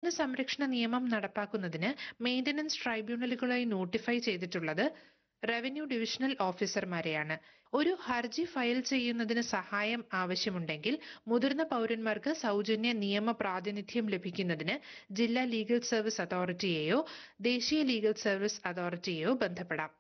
സംരക്ഷണ നിയമം നടപ്പാക്കുന്നതിന് മെയിന്റനൻസ് ട്രൈബ്യൂണലുകളായി നോട്ടിഫൈ ചെയ്തിട്ടുള്ളത് റവന്യൂ ഡിവിഷണൽ ഓഫീസർമാരെയാണ് ഒരു ഹർജി ഫയൽ ചെയ്യുന്നതിന് സഹായം ആവശ്യമുണ്ടെങ്കിൽ മുതിർന്ന പൗരന്മാർക്ക് സൗജന്യ നിയമ പ്രാതിനിധ്യം ലഭിക്കുന്നതിന് ജില്ലാ ലീഗൽ സർവീസ് അതോറിറ്റിയെയോ ദേശീയ ലീഗൽ സർവീസ് അതോറിറ്റിയെയോ ബന്ധപ്പെടാം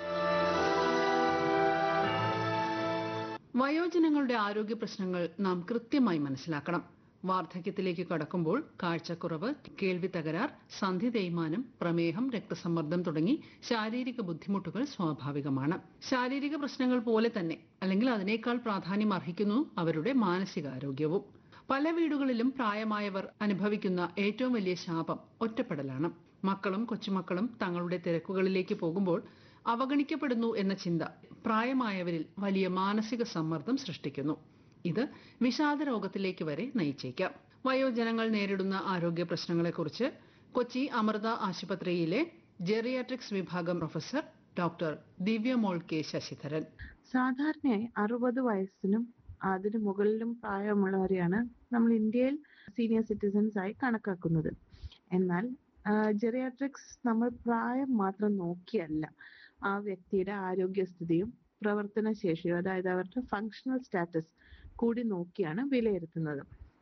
വയോജനങ്ങളുടെ ആരോഗ്യ പ്രശ്നങ്ങൾ നാം കൃത്യമായി മനസ്സിലാക്കണം വാർദ്ധക്യത്തിലേക്ക് കടക്കുമ്പോൾ കാഴ്ചക്കുറവ് കേൾവി തകരാർ സന്ധി തേയ്മാനം പ്രമേഹം രക്തസമ്മർദ്ദം തുടങ്ങി ശാരീരിക ബുദ്ധിമുട്ടുകൾ സ്വാഭാവികമാണ് ശാരീരിക പ്രശ്നങ്ങൾ പോലെ തന്നെ അല്ലെങ്കിൽ അതിനേക്കാൾ പ്രാധാന്യം അർഹിക്കുന്നു അവരുടെ മാനസികാരോഗ്യവും പല വീടുകളിലും പ്രായമായവർ അനുഭവിക്കുന്ന ഏറ്റവും വലിയ ശാപം ഒറ്റപ്പെടലാണ് മക്കളും കൊച്ചുമക്കളും തങ്ങളുടെ തിരക്കുകളിലേക്ക് പോകുമ്പോൾ അവഗണിക്കപ്പെടുന്നു എന്ന ചിന്ത പ്രായമായവരിൽ വലിയ മാനസിക സമ്മർദ്ദം സൃഷ്ടിക്കുന്നു ഇത് വിഷാദ രോഗത്തിലേക്ക് വരെ നയിച്ചേക്കാം വയോജനങ്ങൾ നേരിടുന്ന ആരോഗ്യ പ്രശ്നങ്ങളെക്കുറിച്ച് കൊച്ചി അമൃത ആശുപത്രിയിലെ ജെറിയാട്രിക്സ് വിഭാഗം professor doctor Divyamol K Sasidharan സാധാരണയായി അറുപത് വയസ്സിനും അതിന് മുകളിലും പ്രായമുള്ളവരെയാണ് നമ്മൾ ഇന്ത്യയിൽ സീനിയർ സിറ്റിസൺസ് ആയി കണക്കാക്കുന്നത് എന്നാൽ ജെറിയാട്രിക്സ് നമ്മൾ പ്രായം മാത്രം നോക്കിയല്ല ആ വ്യക്തിയുടെ ആരോഗ്യസ്ഥിതിയും പ്രവർത്തന ശേഷിയും അതായത് അവരുടെ ഫങ്ഷണൽ സ്റ്റാറ്റസ് കൂടി നോക്കിയാണ് വിലയിരുത്തുന്നത്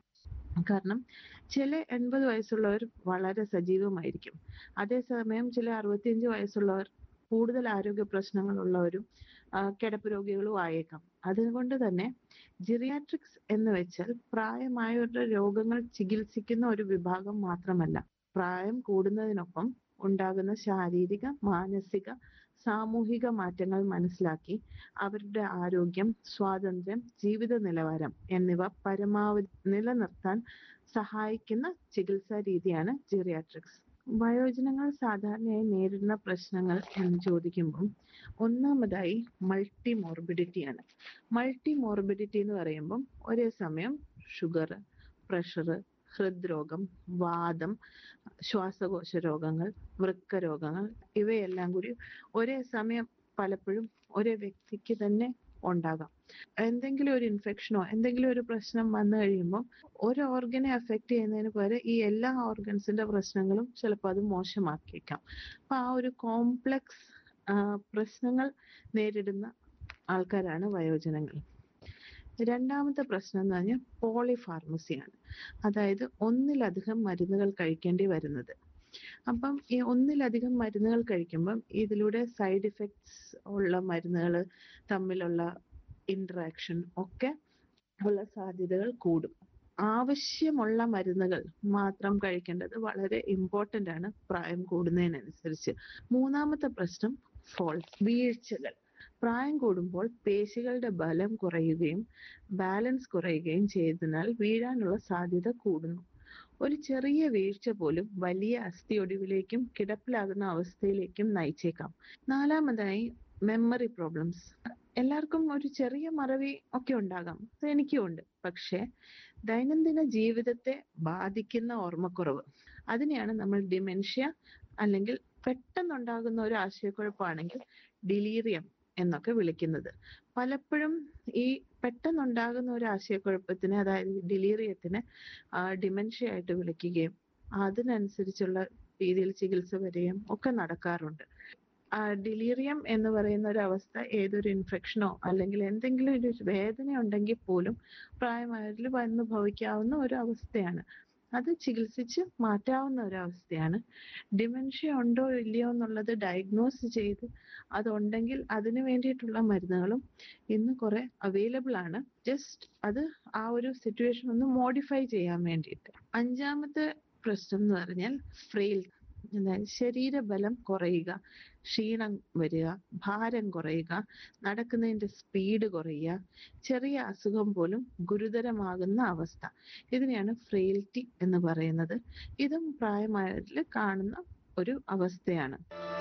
കാരണം ചില എൺപത് വയസ്സുള്ളവർ വളരെ സജീവമായിരിക്കും അതേസമയം ചില അറുപത്തിയഞ്ച് വയസ്സുള്ളവർ കൂടുതൽ ആരോഗ്യ പ്രശ്നങ്ങളുള്ളവരും കിടപ്പ് രോഗികളും ആയേക്കാം അതുകൊണ്ട് തന്നെ ജിറിയാട്രിക്സ് എന്ന് വെച്ചാൽ പ്രായമായവരുടെ രോഗങ്ങൾ ചികിത്സിക്കുന്ന ഒരു വിഭാഗം മാത്രമല്ല പ്രായം കൂടുന്നതിനൊപ്പം ഉണ്ടാകുന്ന ശാരീരിക മാനസിക സാമൂഹിക മാറ്റങ്ങൾ മനസ്സിലാക്കി അവരുടെ ആരോഗ്യം സ്വാതന്ത്ര്യം ജീവിത നിലവാരം എന്നിവ പരമാവധി നിലനിർത്താൻ സഹായിക്കുന്ന ചികിത്സാ രീതിയാണ് ജിറിയാട്രിക്സ് വയോജനങ്ങൾ സാധാരണയായി നേരിടുന്ന പ്രശ്നങ്ങൾ എന്ന് ചോദിക്കുമ്പോൾ ഒന്നാമതായി മൾട്ടി മോർബിഡിറ്റിയാണ് മൾട്ടി മോർബിഡിറ്റി എന്ന് പറയുമ്പം ഒരേ സമയം ഷുഗർ പ്രഷർ ഹൃദ്രോഗം വാദം ശ്വാസകോശ രോഗങ്ങൾ വൃക്ക രോഗങ്ങൾ ഇവയെല്ലാം കൂടി ഒരേ സമയം പലപ്പോഴും ഒരേ വ്യക്തിക്ക് തന്നെ ഉണ്ടാകാം എന്തെങ്കിലും ഒരു ഇൻഫെക്ഷനോ എന്തെങ്കിലും ഒരു പ്രശ്നം വന്നു കഴിയുമ്പോൾ ഒരു ഓർഗനെ അഫക്റ്റ് ചെയ്യുന്നതിന് പകരം ഈ എല്ലാ ഓർഗൻസിന്റെ പ്രശ്നങ്ങളും ചിലപ്പോൾ അത് മോശമാക്കിയേക്കാം അപ്പൊ ആ ഒരു കോംപ്ലക്സ് പ്രശ്നങ്ങൾ നേരിടുന്ന ആൾക്കാരാണ് വയോജനങ്ങൾ രണ്ടാമത്തെ പ്രശ്നം എന്ന് പറഞ്ഞാൽ പോളിഫാർമസിയാണ് അതായത് ഒന്നിലധികം മരുന്നുകൾ കഴിക്കേണ്ടി വരുന്നത് അപ്പം ഈ ഒന്നിലധികം മരുന്നുകൾ കഴിക്കുമ്പം ഇതിലൂടെ സൈഡ് ഇഫക്ട്സ് ഉള്ള മരുന്നുകൾ തമ്മിലുള്ള ഇന്ററാക്ഷൻ ഒക്കെ ഉള്ള സാധ്യതകൾ കൂടും ആവശ്യമുള്ള മരുന്നുകൾ മാത്രം കഴിക്കേണ്ടത് വളരെ ഇമ്പോർട്ടന്റ് ആണ് പ്രായം കൂടുന്നതിനനുസരിച്ച് മൂന്നാമത്തെ പ്രശ്നം ഫോൾസ് വീഴ്ചകൾ പ്രായം കൂടുമ്പോൾ പേശികളുടെ ബലം കുറയുകയും ബാലൻസ് കുറയുകയും ചെയ്തതിനാൽ വീഴാനുള്ള സാധ്യത കൂടുന്നു ഒരു ചെറിയ വീഴ്ച പോലും വലിയ അസ്ഥിയൊടിവിലേക്കും കിടപ്പിലാകുന്ന അവസ്ഥയിലേക്കും നയിച്ചേക്കാം നാലാമതായി മെമ്മറി പ്രോബ്ലംസ് എല്ലാവർക്കും ഒരു ചെറിയ മറവി ഒക്കെ ഉണ്ടാകാം എനിക്കും ഉണ്ട് പക്ഷെ ദൈനംദിന ജീവിതത്തെ ബാധിക്കുന്ന ഓർമ്മക്കുറവ് അതിനെയാണ് നമ്മൾ ഡിമെൻഷ്യ അല്ലെങ്കിൽ പെട്ടെന്നുണ്ടാകുന്ന ഒരു ആശയക്കുഴപ്പമാണെങ്കിൽ ഡിലീറിയം എന്നൊക്കെ വിളിക്കുന്നത് പലപ്പോഴും ഈ പെട്ടെന്നുണ്ടാകുന്ന ഒരു ആശയക്കുഴപ്പത്തിന് അതായത് ഡിലീറിയത്തിന് ഡിമെൻഷ്യ ആയിട്ട് വിളിക്കുകയും അതിനനുസരിച്ചുള്ള രീതിയിൽ ചികിത്സ വരികയും ഒക്കെ നടക്കാറുണ്ട് ഡിലീറിയം എന്ന് പറയുന്ന ഒരു അവസ്ഥ ഏതൊരു ഇൻഫെക്ഷനോ അല്ലെങ്കിൽ എന്തെങ്കിലും ഒരു വേദന ഉണ്ടെങ്കിൽ പോലും പ്രായമായവരിൽ വന്നു ഭവിക്കാവുന്ന ഒരു അവസ്ഥയാണ് അത് ചികിത്സിച്ച് മാറ്റാവുന്ന ഒരു അവസ്ഥയാണ് ഡിമെൻഷ്യ ഉണ്ടോ ഇല്ലയോ എന്നുള്ളത് ഡയഗ്നോസ് ചെയ്ത് അതുണ്ടെങ്കിൽ അതിന് വേണ്ടിയിട്ടുള്ള മരുന്നുകളും ഇന്ന് കുറെ അവൈലബിൾ ആണ് ജസ്റ്റ് അത് ആ ഒരു സിറ്റുവേഷൻ ഒന്ന് മോഡിഫൈ ചെയ്യാൻ വേണ്ടിയിട്ട് അഞ്ചാമത്തെ പ്രശ്നം എന്ന് പറഞ്ഞാൽ ഫ്രെയിൽ അതായത് ശരീരബലം കുറയുക ക്ഷീണം വരിക ഭാരം കുറയുക നടക്കുന്നതിന്റെ സ്പീഡ് കുറയുക ചെറിയ അസുഖം പോലും ഗുരുതരമാകുന്ന അവസ്ഥ ഇതിനെയാണ് ഫ്രെയിൽറ്റി എന്ന് പറയുന്നത് ഇതും പ്രായമായവരിൽ കാണുന്ന ഒരു അവസ്ഥയാണ്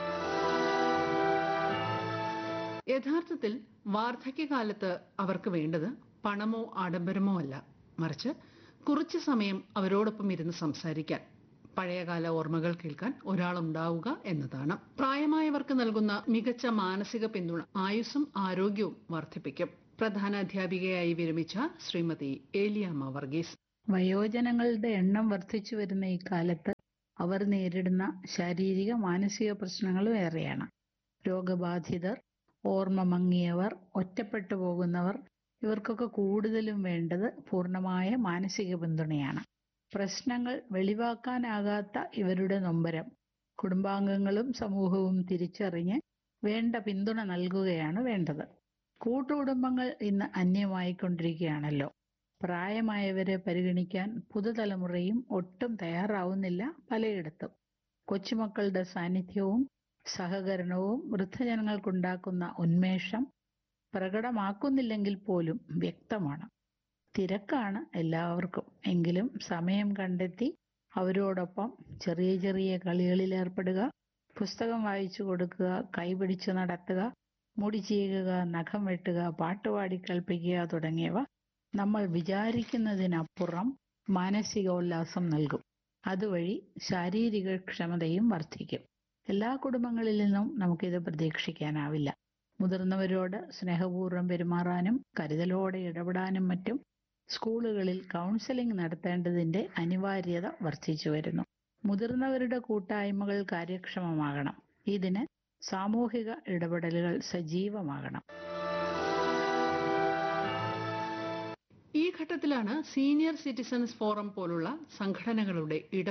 യഥാർത്ഥത്തിൽ വാർദ്ധക്യകാലത്ത് അവർക്ക് വേണ്ടത് പണമോ ആഡംബരമോ അല്ല മറിച്ച് കുറച്ചു സമയം അവരോടൊപ്പം ഇരുന്ന് സംസാരിക്കാൻ പഴയകാല ഓർമ്മകൾ കേൾക്കാൻ ഒരാളുണ്ടാവുക എന്നതാണ് പ്രായമായവർക്ക് നൽകുന്ന മികച്ച മാനസിക പിന്തുണ ആയുസ്സും ആരോഗ്യവും വർദ്ധിപ്പിക്കും പ്രധാന അധ്യാപികയായി വിരമിച്ച ശ്രീമതി ഏലിയാമ്മ വർഗീസ് വയോജനങ്ങളുടെ എണ്ണം വർദ്ധിച്ചു വരുന്ന ഈ കാലത്ത് അവർ നേരിടുന്ന ശാരീരിക മാനസിക പ്രശ്നങ്ങളും ഏറെയാണ് രോഗബാധിതർ ഓർമ്മ മങ്ങിയവർ ഒറ്റപ്പെട്ടു പോകുന്നവർ ഇവർക്കൊക്കെ കൂടുതലും വേണ്ടത് പൂർണ്ണമായ മാനസിക പിന്തുണയാണ് പ്രശ്നങ്ങൾ വെളിവാക്കാനാകാത്ത ഇവരുടെ നൊമ്പരം കുടുംബാംഗങ്ങളും സമൂഹവും തിരിച്ചറിഞ്ഞ് വേണ്ട പിന്തുണ നൽകുകയാണ് വേണ്ടത് കൂട്ടുകുടുംബങ്ങൾ ഇന്ന് അന്യമായിക്കൊണ്ടിരിക്കുകയാണല്ലോ പ്രായമായവരെ പരിഗണിക്കാൻ പുതുതലമുറയും ഒട്ടും തയ്യാറാവുന്നില്ല പലയിടത്തും കൊച്ചുമക്കളുടെ സാന്നിധ്യവും സഹകരണവും വൃദ്ധജനങ്ങൾക്കുണ്ടാക്കുന്ന ഉന്മേഷം പ്രകടമാക്കുന്നില്ലെങ്കിൽ പോലും വ്യക്തമാണ് തിരക്കാണ് എല്ലാവർക്കും എങ്കിലും സമയം കണ്ടെത്തി അവരോടൊപ്പം ചെറിയ ചെറിയ കളികളിൽ ഏർപ്പെടുക പുസ്തകം വായിച്ചു കൊടുക്കുക കൈപിടിച്ച് നടത്തുക മുടി ചീകുക നഖം വെട്ടുക പാട്ടുപാടി കൽപ്പിക്കുക തുടങ്ങിയവ നമ്മൾ വിചാരിക്കുന്നതിനപ്പുറം മാനസികോല്ലാസം നൽകും അതുവഴി ശാരീരിക ക്ഷമതയും വർദ്ധിക്കും എല്ലാ കുടുംബങ്ങളിൽ നിന്നും നമുക്കിത് പ്രതീക്ഷിക്കാനാവില്ല മുതിർന്നവരോട് സ്നേഹപൂർവ്വം പെരുമാറാനും കരുതലോടെ ഇടപെടാനും മറ്റും സ്കൂളുകളിൽ കൗൺസിലിംഗ് നടത്തേണ്ടതിന്റെ അനിവാര്യത വർദ്ധിച്ചു വരുന്നു മുതിർന്നവരുടെ കൂട്ടായ്മകൾ കാര്യക്ഷമമാകണം ഇതിന് സാമൂഹിക ഇടപെടലുകൾ സജീവമാകണം ഈ ഘട്ടത്തിലാണ് സീനിയർ സിറ്റിസൺസ് ഫോറം പോലുള്ള സംഘടനകളുടെ ഇടപെടൽ